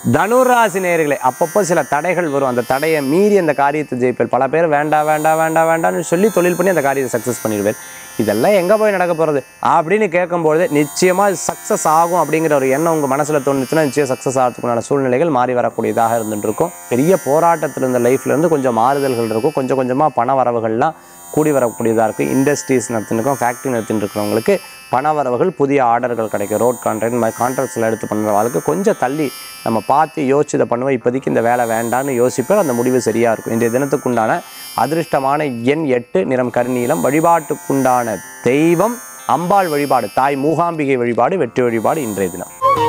தனுராசி நேயர்களே அப்பப்போ சில தடைகள் வரும் அந்த தடையை மீறி அந்த காரியத்தை ஜெயிப்பேன் பல பேர் வேண்டாம் வேண்டாம் வேண்டாம் வேண்டாம்னு சொல்லி தொழில் பண்ணி அந்த காரியத்தை சக்ஸஸ் பண்ணிடுவேன் இதெல்லாம் எங்கே போய் நடக்க போகிறது அப்படின்னு கேட்கும்பொழுது நிச்சயமாக சக்ஸஸ் ஆகும் அப்படிங்கிற ஒரு எண்ணம் உங்கள் மனசில் தோணுச்சுன்னா நிச்சயம் சக்ஸஸ் ஆகிறதுக்குண்டான சூழ்நிலைகள் மாறி வரக்கூடியதாக இருந்துட்டு இருக்கும் பெரிய போராட்டத்தில் இருந்த லைஃப்ல இருந்து கொஞ்சம் மாறுதல்கள் இருக்கும் கொஞ்சம் கொஞ்சமாக பண வரவுகள்லாம் கூடி வரக்கூடியதாக இருக்கும் இண்டஸ்ட்ரீஸ் நடத்திருக்கோம் ஃபேக்ட்ரி நடத்திட்டு இருக்கிறவங்களுக்கு பண வரவுகள் புதிய ஆர்டர்கள் கிடைக்கும் ரோட் கான்ட்ராக்ட் இந்த மாதிரி கான்ட்ராக்ட்ஸில் எடுத்து பண்ணுறவங்களுக்கு கொஞ்சம் தள்ளி நம்ம பார்த்து யோசிச்சு இதை பண்ணுவோம் இப்போதைக்கு இந்த வேலை வேண்டான்னு யோசிப்பேன் அந்த முடிவு சரியாக இருக்கும் இன்றைய தினத்துக்குண்டான அதிர்ஷ்டமான எண் எட்டு நிறம் கருநீலம் வழிபாட்டுக்குண்டான தெய்வம் அம்பாள் வழிபாடு தாய் மூகாம்பிகை வழிபாடு வெற்றி வழிபாடு இன்றைய தினம்